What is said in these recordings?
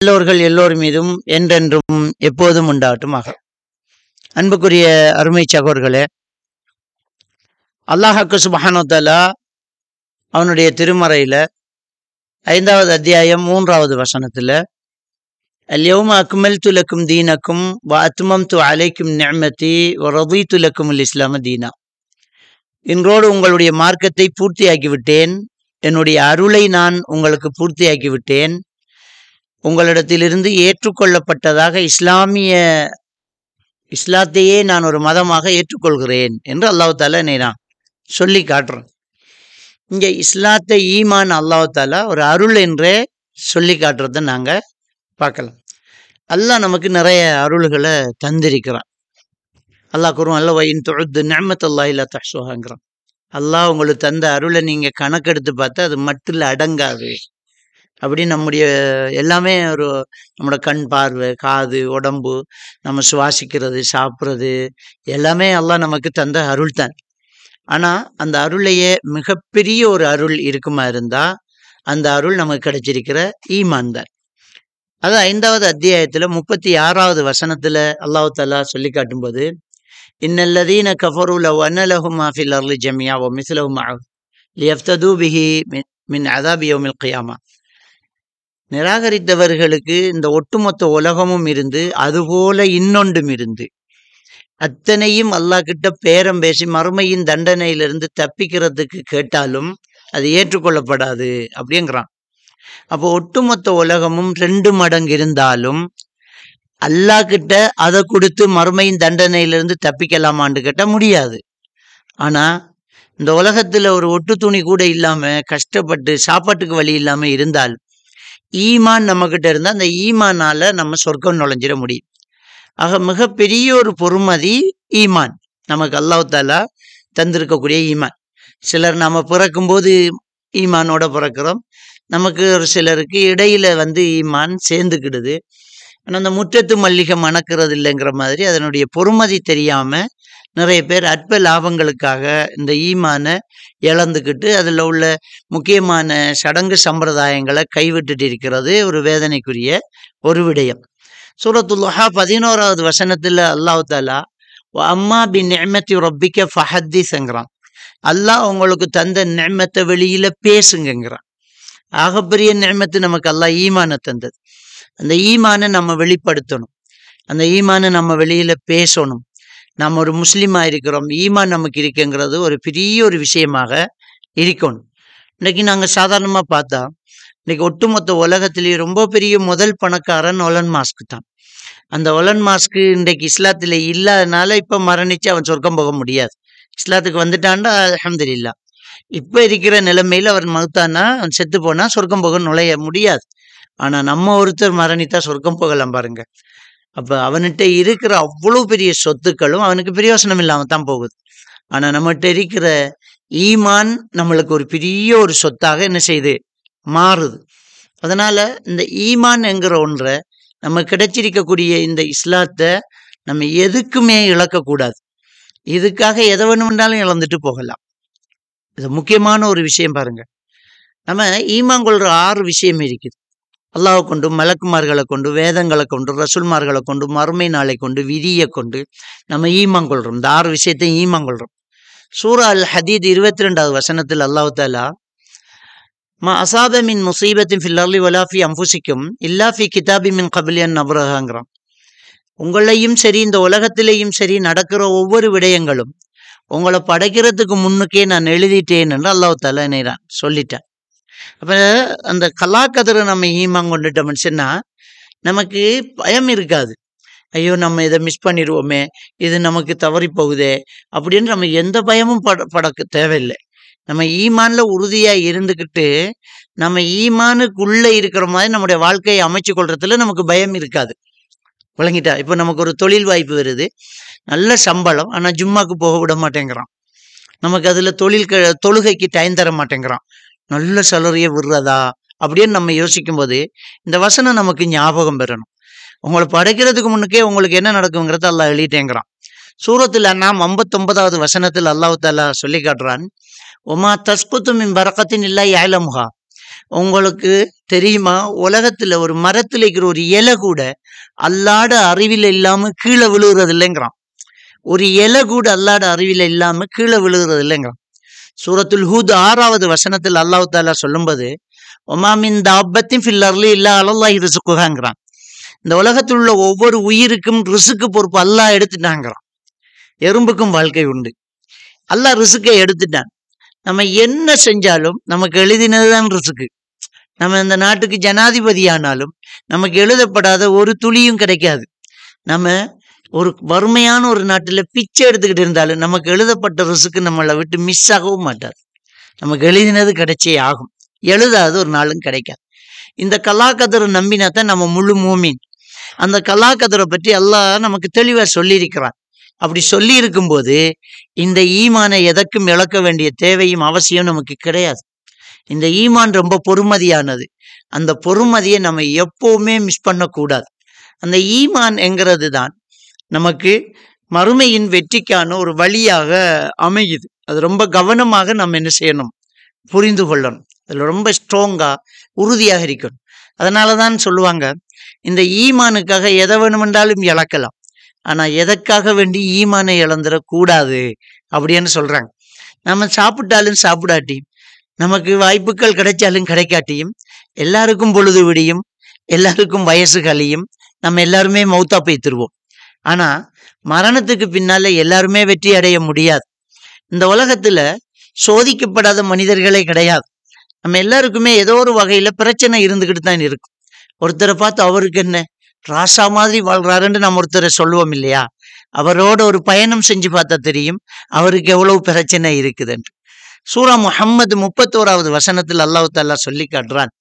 எல்லோர்கள் எல்லோர் மீதும் என்றென்றும் எப்போதும் உண்டாகட்டுமாக அன்புக்குரிய அருமை சகோர்களே அல்லாஹாக்கு சுபஹானுத்தலா அவனுடைய திருமறையில ஐந்தாவது அத்தியாயம் மூன்றாவது வசனத்துல அல்யௌம அக்மல் துலக்கும் தீனக்கும் வ அத்மம் து அலைக்கும் நியமதி ரதி துலக்கும் இஸ்லாம தீனா இன்றோடு உங்களுடைய மார்க்கத்தை பூர்த்தியாக்கி விட்டேன் என்னுடைய அருளை நான் உங்களுக்கு பூர்த்தியாக்கி விட்டேன் உங்களிடத்திலிருந்து ஏற்றுக்கொள்ளப்பட்டதாக இஸ்லாமிய இஸ்லாத்தையே நான் ஒரு மதமாக ஏற்றுக்கொள்கிறேன் என்று அல்லாஹ் தாலா என்னை நான் சொல்லி காட்டுறேன் இங்கே இஸ்லாத்தை ஈமான் அல்லாஹ் தாலா ஒரு அருள் என்றே சொல்லி காட்டுறதை நாங்கள் பார்க்கலாம் அல்லாஹ் நமக்கு நிறைய அருள்களை தந்திருக்கிறான் அல்லாஹ் கூறும் அல்ல வைன் தொழுது நியமத் அல்லா இல்லா தஹ்சுஹாங்கிறான் அல்லாஹ் உங்களுக்கு தந்த அருளை நீங்கள் கணக்கெடுத்து பார்த்தா அது மட்டும் அடங்காது அப்படி நம்முடைய எல்லாமே ஒரு நம்மளோட கண் பார்வை காது உடம்பு நம்ம சுவாசிக்கிறது சாப்பிட்றது எல்லாமே எல்லாம் நமக்கு தந்த அருள் தான் ஆனால் அந்த அருளையே மிகப்பெரிய ஒரு அருள் இருக்குமா இருந்தால் அந்த அருள் நமக்கு கிடைச்சிருக்கிற ஈமான் தான் அது ஐந்தாவது அத்தியாயத்தில் முப்பத்தி ஆறாவது வசனத்தில் அல்லாஹு தாலா சொல்லி காட்டும்போது இன்னல்லதீன கஃபரு லவ் அன்னலஹும் மாஃபில் அர்லி ஜமியா ஓ மிஸ்லஹும் லியஃப்தூ பிஹி மின் அதாபி யோமில் கியாமா நிராகரித்தவர்களுக்கு இந்த ஒட்டுமொத்த உலகமும் இருந்து அதுபோல இன்னொன்றும் இருந்து அத்தனையும் அல்லாஹ் கிட்ட பேரம் பேசி மறுமையின் தண்டனையிலிருந்து தப்பிக்கிறதுக்கு கேட்டாலும் அது ஏற்றுக்கொள்ளப்படாது அப்படிங்கிறான் அப்போ ஒட்டுமொத்த உலகமும் ரெண்டு மடங்கு இருந்தாலும் அல்லாஹ் கிட்ட அதை கொடுத்து மறுமையின் தண்டனையிலிருந்து தப்பிக்கலாமான்னு கேட்டால் முடியாது ஆனா இந்த உலகத்துல ஒரு ஒட்டு துணி கூட இல்லாம கஷ்டப்பட்டு சாப்பாட்டுக்கு வழி இல்லாம இருந்தால் ஈமான் நம்மக்கிட்ட இருந்தால் அந்த ஈமானால நம்ம சொர்க்கம் நுழைஞ்சிட முடியும் ஆக மிகப்பெரிய ஒரு பொறுமதி ஈமான் நமக்கு அல்லாஹ் தாலா தந்திருக்கக்கூடிய ஈமான் சிலர் நம்ம பிறக்கும்போது ஈமானோட பிறக்கிறோம் நமக்கு ஒரு சிலருக்கு இடையில வந்து ஈமான் சேர்ந்துக்கிடுது ஆனால் அந்த முற்றத்து மல்லிகை மணக்கிறது இல்லைங்கிற மாதிரி அதனுடைய பொறுமதி தெரியாம நிறைய பேர் அற்ப லாபங்களுக்காக இந்த ஈமானை இழந்துக்கிட்டு அதில் உள்ள முக்கியமான சடங்கு சம்பிரதாயங்களை கைவிட்டுட்டு இருக்கிறது ஒரு வேதனைக்குரிய ஒரு விடயம் சூரத்துல்லஹா பதினோராவது வசனத்தில் அல்லாஹ் தாலா அம்மா பி நெமத்தி ரொப்பிக்க ஃபஹத்திஸ்ங்கிறான் அல்லாஹ் உங்களுக்கு தந்த நெமத்தை வெளியில பேசுங்கிறான் ஆகப்பெரிய நெமத்து நமக்கு அல்லாஹ் ஈமானை தந்தது அந்த ஈமானை நம்ம வெளிப்படுத்தணும் அந்த ஈமானை நம்ம வெளியில பேசணும் நம்ம ஒரு முஸ்லீமாக இருக்கிறோம் ஈமான் நமக்கு இருக்குங்கிறது ஒரு பெரிய ஒரு விஷயமாக இருக்கணும் இன்னைக்கு நாங்கள் சாதாரணமாக பார்த்தா இன்னைக்கு ஒட்டுமொத்த உலகத்திலேயே ரொம்ப பெரிய முதல் பணக்காரன் ஒலன் மாஸ்க் தான் அந்த ஒலன் மாஸ்க்கு இன்றைக்கு இஸ்லாத்தில் இல்லாதனால இப்போ மரணிச்சு அவன் சொர்க்கம் போக முடியாது இஸ்லாத்துக்கு வந்துட்டான்டா அலமதுல்லா இப்போ இருக்கிற நிலைமையில் அவர் மறுத்தானா அவன் செத்து போனால் சொர்க்கம் போக நுழைய முடியாது ஆனால் நம்ம ஒருத்தர் மரணித்தா சொர்க்கம் போகலாம் பாருங்க அப்போ அவன்கிட்ட இருக்கிற அவ்வளோ பெரிய சொத்துக்களும் அவனுக்கு பிரயோசனம் இல்லாமல் தான் போகுது ஆனால் நம்மகிட்ட இருக்கிற ஈமான் நம்மளுக்கு ஒரு பெரிய ஒரு சொத்தாக என்ன செய்யுது மாறுது அதனால இந்த ஈமான் என்கிற ஒன்றை நம்ம கிடைச்சிருக்கக்கூடிய இந்த இஸ்லாத்தை நம்ம எதுக்குமே இழக்கக்கூடாது இதுக்காக எதை வேணுமென்றாலும் இழந்துட்டு போகலாம் இது முக்கியமான ஒரு விஷயம் பாருங்க நம்ம ஈமான் கொள்ற ஆறு விஷயம் இருக்குது அல்லாவை கொண்டு மலக்குமார்களை கொண்டு வேதங்களை கொண்டு ரசுல்மார்களை கொண்டு மறுமை நாளை கொண்டு விதியை கொண்டு நம்ம ஈமான் கொள்றோம் இந்த ஆறு விஷயத்தையும் ஈமான் கொள்றோம் சூரா அல் ஹதீத் இருபத்தி ரெண்டாவது வசனத்தில் அல்லாஹு தாலா மா அசாப மின் முசீபத்தின் ஃபில்லர்லி வலாஃபி அம்புசிக்கும் இல்லாஃபி கிதாபி மின் கபிலியன் நபரகாங்கிறான் உங்களையும் சரி இந்த உலகத்திலேயும் சரி நடக்கிற ஒவ்வொரு விடயங்களும் உங்களை படைக்கிறதுக்கு முன்னுக்கே நான் எழுதிட்டேன் என்று அல்லாஹு தாலா என்னைறான் சொல்லிட்டேன் அப்போ அந்த கலாக்கதிரை நம்ம ஈமான் கொண்டுட்டோம்னு சொன்னால் நமக்கு பயம் இருக்காது ஐயோ நம்ம இதை மிஸ் பண்ணிடுவோமே இது நமக்கு தவறி போகுதே அப்படின்னு நம்ம எந்த பயமும் பட படக்க தேவையில்லை நம்ம ஈமான்ல உறுதியா இருந்துக்கிட்டு நம்ம ஈமானுக்குள்ள இருக்கிற மாதிரி நம்முடைய வாழ்க்கையை அமைச்சு கொள்றதுல நமக்கு பயம் இருக்காது விளங்கிட்டா இப்போ நமக்கு ஒரு தொழில் வாய்ப்பு வருது நல்ல சம்பளம் ஆனால் ஜும்மாக்கு போக விட மாட்டேங்கிறான் நமக்கு அதில் தொழில் க தொழுகைக்கு டைம் தர மாட்டேங்கிறான் நல்ல சலரியை விடுறதா அப்படின்னு நம்ம யோசிக்கும் போது இந்த வசனம் நமக்கு ஞாபகம் பெறணும் உங்களை படைக்கிறதுக்கு முன்னுக்கே உங்களுக்கு என்ன நடக்குங்கிறத அல்லாஹ் எழுதிட்டேங்கிறான் சூரத்தில் நாம் ஐம்பத்தொன்பதாவது வசனத்தில் அல்லாஹ் தாலா சொல்லி காட்டுறான் ஒமா தஸ்குத்து மின் பரக்கத்தின் இல்லா யாழமுகா உங்களுக்கு தெரியுமா உலகத்துல ஒரு மரத்துல இருக்கிற ஒரு இலை கூட அல்லாட அறிவில் இல்லாம கீழே விழுகிறது இல்லைங்கிறான் ஒரு இலை கூட அல்லாட அறிவில் இல்லாம கீழே விழுகிறது இல்லைங்கிறான் சூரத்துல் ஹூத் ஆறாவது வசனத்தில் அல்லாஹ் தாலா சொல்லும்போது ஒமாமின் தாபத்தின் ஃபில்லர்லி இல்லா அலல்லாஹி ரிசுக்குகாங்கிறான் இந்த உலகத்தில் உள்ள ஒவ்வொரு உயிருக்கும் ரிசுக்கு பொறுப்பு அல்லாஹ் எடுத்துட்டாங்கிறான் எறும்புக்கும் வாழ்க்கை உண்டு அல்லாஹ் ரிசுக்கை எடுத்துட்டான் நம்ம என்ன செஞ்சாலும் நமக்கு எழுதினதுதான் ரிசுக்கு நம்ம இந்த நாட்டுக்கு ஜனாதிபதி ஆனாலும் நமக்கு எழுதப்படாத ஒரு துளியும் கிடைக்காது நம்ம ஒரு வறுமையான ஒரு நாட்டில் பிச்சை எடுத்துக்கிட்டு இருந்தாலும் நமக்கு எழுதப்பட்ட ரிசுக்கு நம்மளை விட்டு மிஸ் ஆகவும் மாட்டாது நமக்கு எழுதினது கிடைச்சே ஆகும் எழுதாது ஒரு நாளும் கிடைக்காது இந்த கலாக்கதரை நம்பினா தான் நம்ம முழு மூமின் அந்த கலாக்கதரை பற்றி அல்லாஹ் நமக்கு தெளிவாக சொல்லியிருக்கிறான் அப்படி சொல்லி இருக்கும்போது இந்த ஈமானை எதற்கும் இழக்க வேண்டிய தேவையும் அவசியம் நமக்கு கிடையாது இந்த ஈமான் ரொம்ப பொறுமதியானது அந்த பொறுமதியை நம்ம எப்பவுமே மிஸ் பண்ணக்கூடாது அந்த ஈமான் என்கிறது தான் நமக்கு மறுமையின் வெற்றிக்கான ஒரு வழியாக அமையுது அது ரொம்ப கவனமாக நம்ம என்ன செய்யணும் புரிந்து கொள்ளணும் அதில் ரொம்ப ஸ்ட்ராங்கா உறுதியாக இருக்கணும் அதனால தான் சொல்லுவாங்க இந்த ஈமானுக்காக எதை வேணுமென்றாலும் இழக்கலாம் ஆனா எதற்காக வேண்டி ஈமானை இழந்துடக்கூடாது அப்படின்னு சொல்றாங்க நம்ம சாப்பிட்டாலும் சாப்பிடாட்டியும் நமக்கு வாய்ப்புகள் கிடைச்சாலும் கிடைக்காட்டியும் எல்லாருக்கும் பொழுது விடியும் எல்லாருக்கும் வயசு கழியும் நம்ம எல்லாருமே மௌத்தா போய்த்திருவோம் ஆனா மரணத்துக்கு பின்னால எல்லாருமே வெற்றி அடைய முடியாது இந்த உலகத்துல சோதிக்கப்படாத மனிதர்களே கிடையாது நம்ம எல்லாருக்குமே ஏதோ ஒரு வகையில பிரச்சனை இருந்துகிட்டு தான் இருக்கும் ஒருத்தரை பார்த்து அவருக்கு என்ன ராசா மாதிரி வாழ்றாருன்னு நம்ம ஒருத்தரை சொல்லுவோம் இல்லையா அவரோட ஒரு பயணம் செஞ்சு பார்த்தா தெரியும் அவருக்கு எவ்வளவு பிரச்சனை இருக்குதுன்னு சூரா முஹம்மது முப்பத்தோராவது வசனத்தில் அல்லாஹ் தாலா சொல்லி காட்டுறான்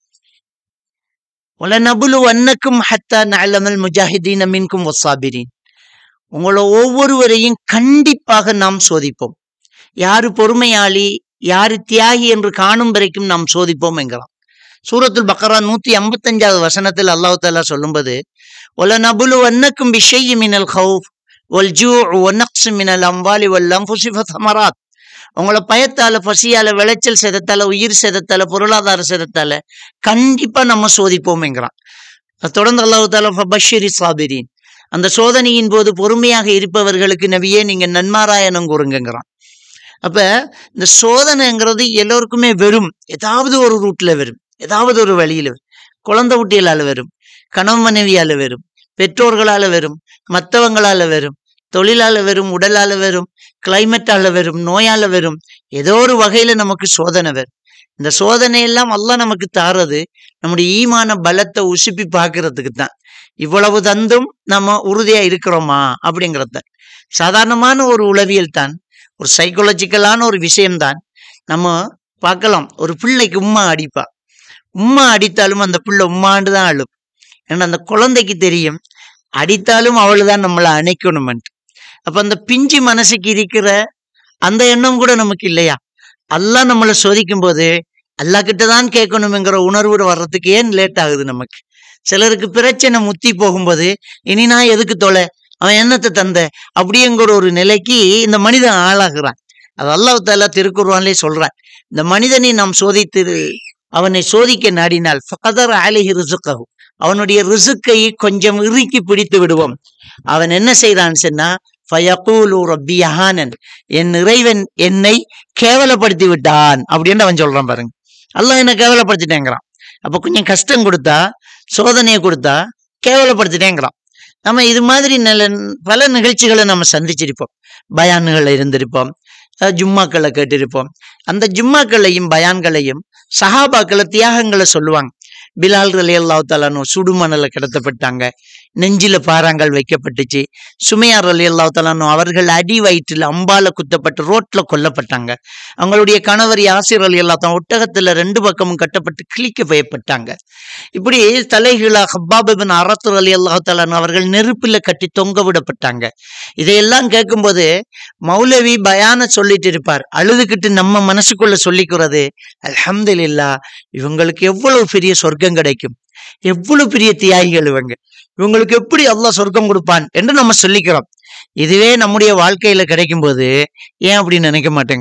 நபுலு அன்னக்கும் ஹத்தா நலமல் முஜாஹிதீன் மின்கும் வசாபிரின் உங்களை ஒவ்வொருவரையும் கண்டிப்பாக நாம் சோதிப்போம் யாரு பொறுமையாளி யாரு தியாகி என்று காணும் வரைக்கும் நாம் சோதிப்போம் என்கிறான் சூரத்துல் பக்கரா நூத்தி ஐம்பத்தஞ்சாவது வசனத்தில் அல்லாஹ் தாலா சொல்லும்போது ஒல நபுலு அன்னக்கும் விஷய மினல் ஹவுஃப் ஒல் ஜூ ஒன்னக்ஸ் மினல் அம்பாலி வல்லம் ஃபுசிஃபமராத் உங்களை பயத்தால பசியால விளைச்சல் சேதத்தால உயிர் சேதத்தால பொருளாதார சேதத்தால கண்டிப்பா நம்ம சோதிப்போம்ங்கிறான் தொடர்ந்து அல்லாஹு தாலா பஷீரி சாபிரின் அந்த சோதனையின் போது பொறுமையாக இருப்பவர்களுக்கு நபியே நீங்க நன்மாராயணம் கூறுங்கிறான் அப்ப இந்த சோதனைங்கிறது எல்லோருக்குமே வெறும் ஏதாவது ஒரு ரூட்ல வரும் ஏதாவது ஒரு வழியில வரும் குழந்தை குட்டிகளால வரும் கணவன் மனைவியால வரும் பெற்றோர்களால வரும் மற்றவங்களால வரும் தொழிலால வரும் உடலால வரும் கிளைமேட்டால வரும் நோயால வரும் ஏதோ ஒரு வகையில நமக்கு சோதனை வரும் இந்த சோதனை எல்லாம் எல்லாம் நமக்கு தாரது நம்முடைய ஈமான பலத்தை உசுப்பி பார்க்கறதுக்கு தான் இவ்வளவு தந்தும் நம்ம உறுதியா இருக்கிறோமா அப்படிங்கிறத சாதாரணமான ஒரு உளவியல் தான் ஒரு சைக்கோலஜிக்கலான ஒரு விஷயம்தான் நம்ம பார்க்கலாம் ஒரு பிள்ளைக்கு உம்மா அடிப்பா உம்மா அடித்தாலும் அந்த பிள்ளை உம்மாண்டு தான் அழும் ஏன்னா அந்த குழந்தைக்கு தெரியும் அடித்தாலும் அவளு தான் நம்மளை அணைக்கணுமென்ட்டு அப்ப அந்த பிஞ்சு மனசுக்கு இருக்கிற அந்த எண்ணம் கூட நமக்கு இல்லையா அல்லாஹ் நம்மளை சோதிக்கும் போது அல்லா கிட்ட தான் கேட்கணுங்கிற உணர்வு வர்றதுக்கு ஏன் லேட் ஆகுது நமக்கு சிலருக்கு பிரச்சனை முத்தி போகும்போது இனி நான் எதுக்கு தொலை அவன் என்னத்தை தந்த அப்படிங்கிற ஒரு நிலைக்கு இந்த மனிதன் ஆளாகிறான் அது அல்லாஹ் தாலா திருக்குறான்லே சொல்றான் இந்த மனிதனை நாம் சோதித்து அவனை சோதிக்க நாடினால் ஃபகதர் அலிஹி ரிசுக்கஹு அவனுடைய ரிசுக்கை கொஞ்சம் இறுக்கி பிடித்து விடுவோம் அவன் என்ன செய்றான் சொன்னா ஃபயகூலு ரப்பி யஹானன் என் இறைவன் என்னை கேவலப்படுத்தி விட்டான் அப்படின்னு அவன் சொல்றான் பாருங்க அல்லாஹ் என்ன கேவலப்படுத்திட்டேங்கிறான் அப்ப கொஞ்சம் கஷ்டம் கொடுத்தா சோதனையை கொடுத்தா கேவலப்படுத்திட்டேங்கிறான் நம்ம இது மாதிரி நல்ல பல நிகழ்ச்சிகளை நம்ம சந்திச்சிருப்போம் பயான்கள் இருந்திருப்போம் அஹ் ஜும்மாக்களை கேட்டிருப்போம் அந்த ஜும்மாக்களையும் பயான்களையும் சஹாபாக்களை தியாகங்களை சொல்லுவாங்க பிலால் அலி அல்லாஹ் தாலானு சுடுமணல கிடத்தப்பட்டாங்க நெஞ்சில பாறாங்கல் வைக்கப்பட்டுச்சு சுமையார் அலி அல்லாஹ் தாலானு அவர்கள் அடி வயிற்றில் அம்பால குத்தப்பட்டு ரோட்ல கொல்லப்பட்டாங்க அவங்களுடைய கணவர் யாசிர் அலி அல்லா தான் ஒட்டகத்துல ரெண்டு பக்கமும் கட்டப்பட்டு கிழிக்க பயப்பட்டாங்க இப்படி தலைகீழா ஹப்பாபின் அரத்து அலி அல்லாஹ் தாலானு அவர்கள் நெருப்புல கட்டி தொங்க விடப்பட்டாங்க இதையெல்லாம் கேட்கும்போது மௌலவி பயான சொல்லிட்டு இருப்பார் அழுதுகிட்டு நம்ம மனசுக்குள்ள சொல்லிக்கிறது அல்ஹம்துலில்லா இவங்களுக்கு எவ்வளவு பெரிய சொர்க்கம் கிடைக்கும் எவ்வளவு பெரிய தியாகிகள் இவங்க இவங்களுக்கு எப்படி அல்லாஹ் சொர்க்கம் கொடுப்பான் என்று நம்ம சொல்லிக்கிறோம் இதுவே நம்முடைய வாழ்க்கையில கிடைக்கும் போது ஏன் அப்படி நினைக்க மாட்டேங்கிறோம்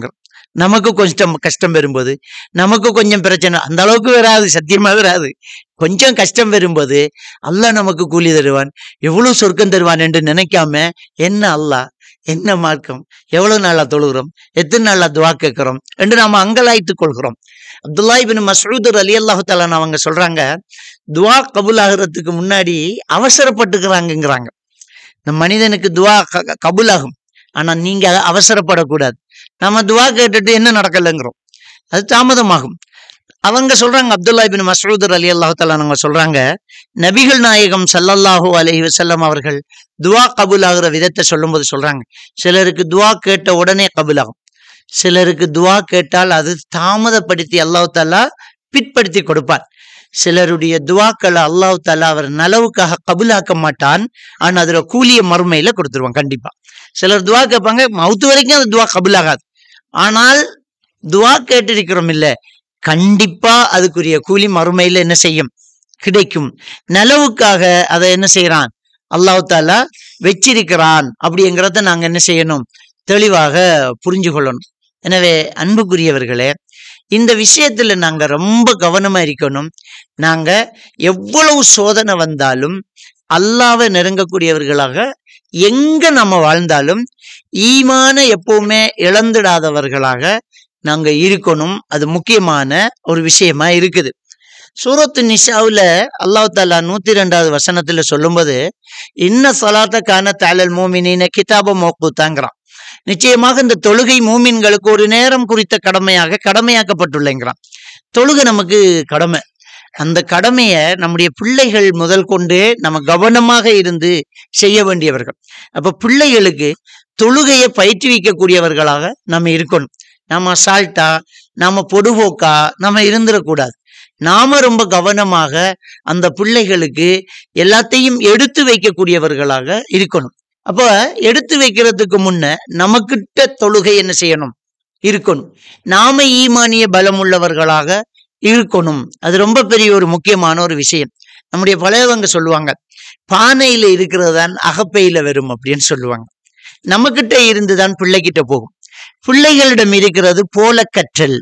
நமக்கு கொஞ்சம் கஷ்டம் வரும்போது நமக்கு கொஞ்சம் பிரச்சனை அந்த அளவுக்கு வராது சத்தியமா வராது கொஞ்சம் கஷ்டம் வரும்போது அல்லாஹ் நமக்கு கூலி தருவான் எவ்வளவு சொர்க்கம் தருவான் என்று நினைக்காம என்ன அல்லாஹ் என்ன மார்க்கம் எவ்வளவு நாளா தொழுகிறோம் எத்தனை நாளா துவா கேட்கிறோம் என்று நாம அங்கலாய்த்துக் கொள்கிறோம் அப்துல்லா இபின் மசூதர் அலி அல்லாஹு தாலான் அவங்க சொல்றாங்க துவா கபூல் ஆகிறதுக்கு முன்னாடி அவசரப்பட்டுக்கிறாங்கங்கிறாங்க இந்த மனிதனுக்கு துவா க- க- கபூல் ஆகும் ஆனா நீங்க அவசரப்படக்கூடாது நம்ம துவா கேட்டுட்டு என்ன நடக்கலைங்கிறோம் அது தாமதமாகும் அவங்க சொல்றாங்க அப்துல்லா இபின் மசூதர் அலி அல்லாஹு தாலான் சொல்றாங்க நபிகள் நாயகம் ஸல்லல்லாஹு அலைஹி வஸல்லம் அவர்கள் துவா கபூல் ஆகுற விதத்தை சொல்லும்போது சொல்றாங்க சிலருக்கு துவா கேட்ட உடனே கபூல் ஆகும் சிலருக்கு துவா கேட்டால் அது தாமதப்படுத்தி அல்லாஹ் தாலா பிற்படுத்தி கொடுப்பார் சிலருடைய துவாக்களை அல்லாஹ் தாலா அவர் நலவுக்காக கபூலாக்க மாட்டான் ஆனா அதுல கூலிய மறுமையில கொடுத்துருவான் கண்டிப்பா சிலர் துவா கேட்பாங்க மவுத்து வரைக்கும் அந்த துவா கபூலாகாது ஆனால் துவா கேட்டிருக்கிறோம் இல்ல கண்டிப்பா அதுக்குரிய கூலி மறுமையில என்ன செய்யும் கிடைக்கும் நலவுக்காக அதை என்ன செய்யறான் அல்லாஹ் தாலா வச்சிருக்கிறான் அப்படிங்கிறத நாங்க என்ன செய்யணும் தெளிவாக புரிஞ்சு கொள்ளணும் எனவே அன்புக்குரியவர்களே இந்த விஷயத்துல நாங்க ரொம்ப கவனமா இருக்கணும் நாங்க எவ்வளவு சோதனை வந்தாலும் அல்லாவை நெருங்கக்கூடியவர்களாக எங்க நம்ம வாழ்ந்தாலும் ஈமான எப்பவுமே இழந்துடாதவர்களாக நாங்க இருக்கணும் அது முக்கியமான ஒரு விஷயமா இருக்குது சூரத்து நிஷாவுல அல்லாஹ் தாலா நூத்தி ரெண்டாவது வசனத்துல சொல்லும்போது இன்ன சொலாத்த கான தாளல் மூமினின கிதாப மோக்குத்தாங்கிறான் நிச்சயமாக இந்த தொழுகை மூமின்களுக்கு ஒரு நேரம் குறித்த கடமையாக கடமையாக்கப்பட்டுள்ளங்கிறான் தொழுகை நமக்கு கடமை அந்த கடமையை நம்முடைய பிள்ளைகள் முதல் கொண்டு நம்ம கவனமாக இருந்து செய்ய வேண்டியவர்கள் அப்ப பிள்ளைகளுக்கு தொழுகையை பயிற்றுவிக்கக்கூடியவர்களாக நம்ம இருக்கணும் நாம அசால்ட்டா நாம பொடுபோக்கா நம்ம இருந்துடக்கூடாது நாம ரொம்ப கவனமாக அந்த பிள்ளைகளுக்கு எல்லாத்தையும் எடுத்து வைக்கக்கூடியவர்களாக இருக்கணும் அப்ப எடுத்து வைக்கிறதுக்கு முன்ன நமக்கிட்ட தொழுகை என்ன செய்யணும் இருக்கணும் நாம ஈமானிய பலம் உள்ளவர்களாக இருக்கணும் அது ரொம்ப பெரிய ஒரு முக்கியமான ஒரு விஷயம் நம்முடைய பழையவங்க சொல்லுவாங்க பானையில இருக்கிறது தான் அகப்பையில வரும் அப்படின்னு சொல்லுவாங்க நம்மகிட்ட இருந்துதான் பிள்ளைகிட்ட போகும் பிள்ளைகளிடம் இருக்கிறது போல கற்றல்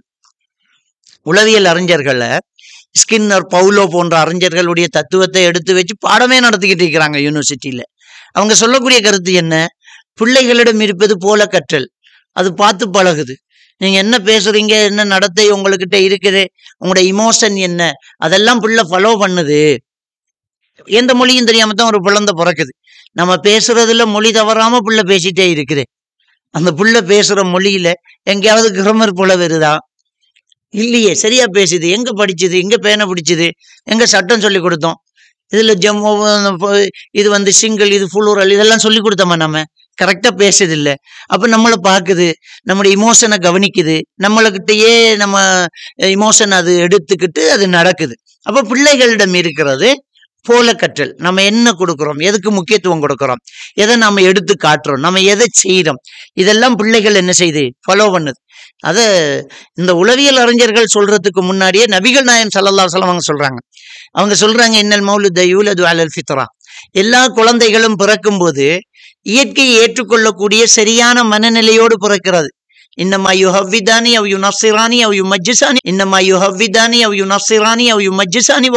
உளவியல் அறிஞர்களை ஸ்கின்னர் பவுலோ போன்ற அறிஞர்களுடைய தத்துவத்தை எடுத்து வச்சு பாடமே நடத்திக்கிட்டு இருக்கிறாங்க யூனிவர்சிட்டியில அவங்க சொல்லக்கூடிய கருத்து என்ன பிள்ளைகளிடம் இருப்பது போல கற்றல் அது பார்த்து பழகுது நீங்க என்ன பேசுறீங்க என்ன நடத்தை உங்ககிட்ட இருக்குது உங்களோட இமோஷன் என்ன அதெல்லாம் பிள்ளை ஃபாலோ பண்ணுது எந்த மொழியும் தெரியாம தான் ஒரு குழந்தை பிறக்குது நம்ம பேசுறதுல மொழி தவறாம புள்ள பேசிட்டே இருக்குது அந்த புள்ள பேசுற மொழியில எங்கேயாவது கிரமர் புல வருதா இல்லையே சரியா பேசுது எங்க படிச்சது எங்க பேனை பிடிச்சது எங்க சட்டம் சொல்லி கொடுத்தோம் இதுல ஜம்மு இது வந்து சிங்கிள் இது ஃபுல்லூரல் இதெல்லாம் சொல்லி கொடுத்தோமா நம்ம கரெக்டா பேசுது இல்ல அப்ப நம்மளை பாக்குது நம்முடைய இமோஷனை கவனிக்குது நம்மளுக்கிட்டயே நம்ம இமோஷன் அது எடுத்துக்கிட்டு அது நடக்குது அப்ப பிள்ளைகளிடம் இருக்கிறது போல கற்றல் நம்ம என்ன கொடுக்கிறோம் எதுக்கு முக்கியத்துவம் கொடுக்கிறோம் எதை நாம எடுத்து காட்டுறோம் நம்ம எதை செய்யறோம் இதெல்லாம் பிள்ளைகள் என்ன செய்யுது ஃபாலோ பண்ணுது அத இந்த உளவியல் அறிஞர்கள் சொல்றதுக்கு முன்னாடியே நபிகள் நாயம் சல்லல்லா சொல்லம் அவங்க சொல்றாங்க அவங்க சொல்றாங்க இன்னல் மௌலுத யூலது அலல் ஃபித்ரா எல்லா குழந்தைகளும் பிறக்கும் போது இயற்கையை ஏற்றுக்கொள்ளக்கூடிய சரியான மனநிலையோடு பிறக்கிறது இன்னமா யு ஹவ்விதானி அவ் யு நஃசிரானி அவ் யு மஜ்ஜிசானி இன்னமா யு ஹவ்விதானி அவ் யு நஃசிரானி அவ் யு மஜ்ஜிசானி